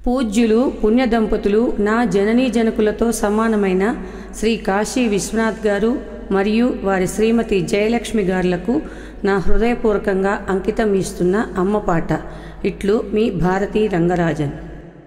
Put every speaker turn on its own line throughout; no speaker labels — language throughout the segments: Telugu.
పూజ్యులు పుణ్యదంపతులు నా జననీ జనకులతో సమానమైన శ్రీ కాశీ విశ్వనాథ్ గారు మరియు వారి శ్రీమతి జయలక్ష్మి గారులకు నా హృదయపూర్వకంగా అంకితం ఇస్తున్న అమ్మ పాట ఇట్లు మీ భారతీ రంగరాజన్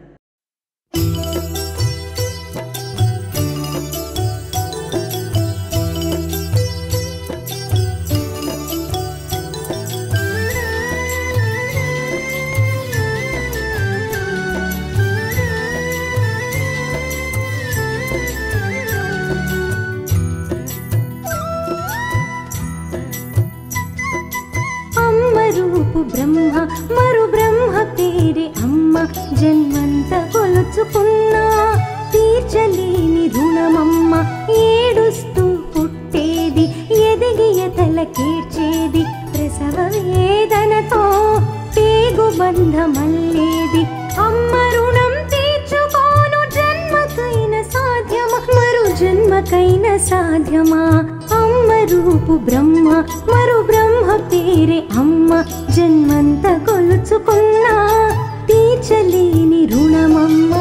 అమ్మ రూపు బ్రహ్మ మరు బ్రహ్మ పేరే అమ్మ జన్మంత కొలుచుకున్నా తీర్చలేని రుణమమ్మ ఏడుస్తూ పుట్టేది ఎదిగి ఎతలకేర్చేది ప్రసవ వేదనతో పేగు బంధమల్లేది అమ్మ రుణం తీర్చుకోను జన్మకైన సాధ్యమా మరు జన్మకైన సాధ్యమా అమ్మ రూపు బ్రహ్మ మరు బ్రహ్మ పేరే అమ్మ జన్మంత కొలుచుకున్నా తీర్చలేని రుణమమ్మా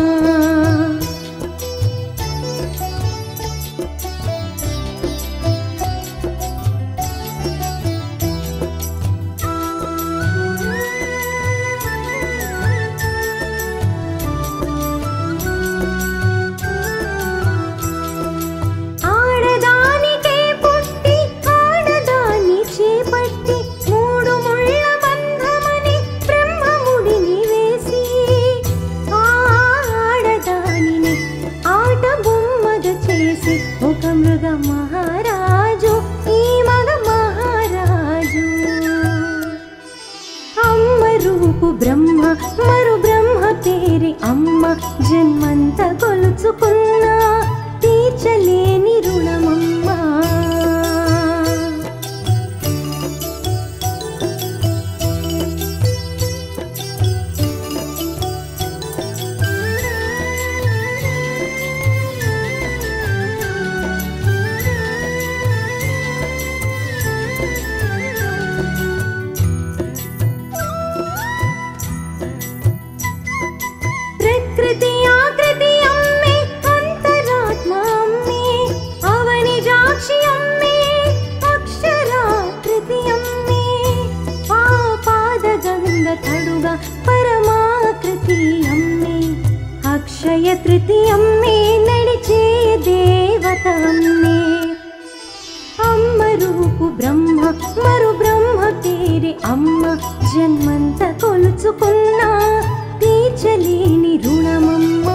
ఆడదానికే పుట్టి ఆడదాన్ని చేపట్టి మూడు ముళ్ళ బంధమని బ్రహ్మముడిని వేసి ఆ ఆడదానిని ఆట బొమ్మగా చేసి ఒక మృగ మహారాజు ఈ మగ మహారాజు అమ్మ రూపు బ్రహ్మ మరు బ్రహ్మ పేరి అమ్మ జన్మంత కొలుచుకున్నా తీర్చలేని రుణమమ్మా ప్రకృతి ఆకృతి అమ్మే అంతరాత్మ అమ్మే అవని జాక్షి అమ్మే అక్షరాకృతి అమ్మే ఆ పాదగంగ తడుగా పరమాకృతి అమ్మే అక్షయ తృతి అమ్మే నడిచే దేవత అమ్మే అమ్మ రూపు బ్రహ్మ మరు బ్రహ్మ పేరే అమ్మ జన్మంత కొలుచుకున్నా తీర్చలేని రుణమమ్మా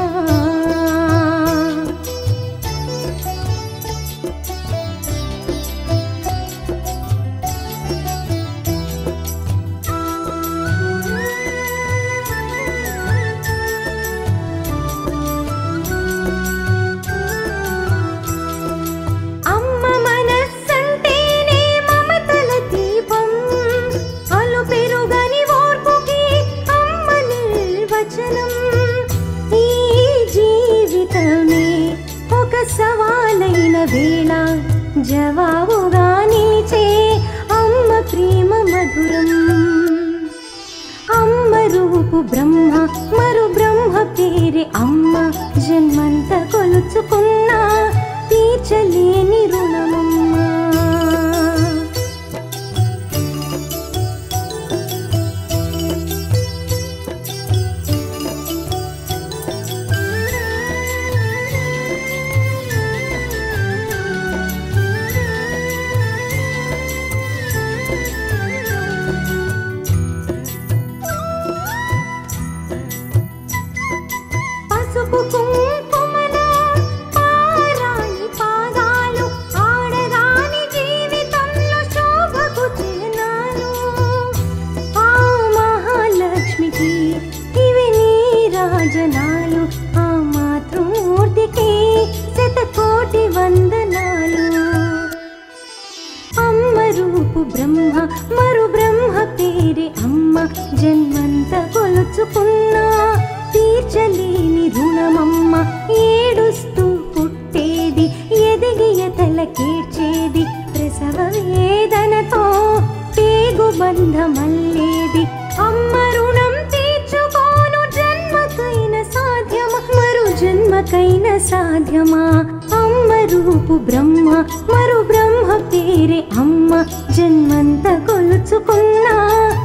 అమ్మ మనస్సంటేనే మమతల దీపం అలు పెరుగని ఓర్పుకి అమ్మ నిర్వచనం ఈ జీవితమే ఒక సవాలైన వేళ జవాబుగా నిలిచే అమ్మ ప్రేమ మధురం అమ్మ రూపు బ్రహ్మ మరు బ్రహ్మ పేరే అమ్మ జన్మంత కొలుచుకున్నా తీర్చలేని రుణమమ్మా పసుపు కుంకుమల పారాణి పాదాలు ఆడదాని జీవితంలో శోభకు చిహ్నాలు ఆ మహాలక్ష్మికి ఇవి నీ రాజనాలు ఆ మాతృమూర్తికి శతకోటి వందనాలు అమ్మ రూపు బ్రహ్మ మరు బ్రహ్మ పేరే అమ్మ జన్మంత కొలుచుకున్నా తీర్చలేని రుణమమ్మ ఏడుస్తూ పుట్టేది ఎదిగి ఎతలకేర్చేది ప్రసవ వేదనతో పేగు బంధమల్లేది అమ్మ రుణం తీర్చుకోను జన్మకై ఎవరికైనా సాధ్యమా అమ్మ రూపు బ్రహ్మ మరు బ్రహ్మ పేరే అమ్మ జన్మంత కొలుచుకున్నా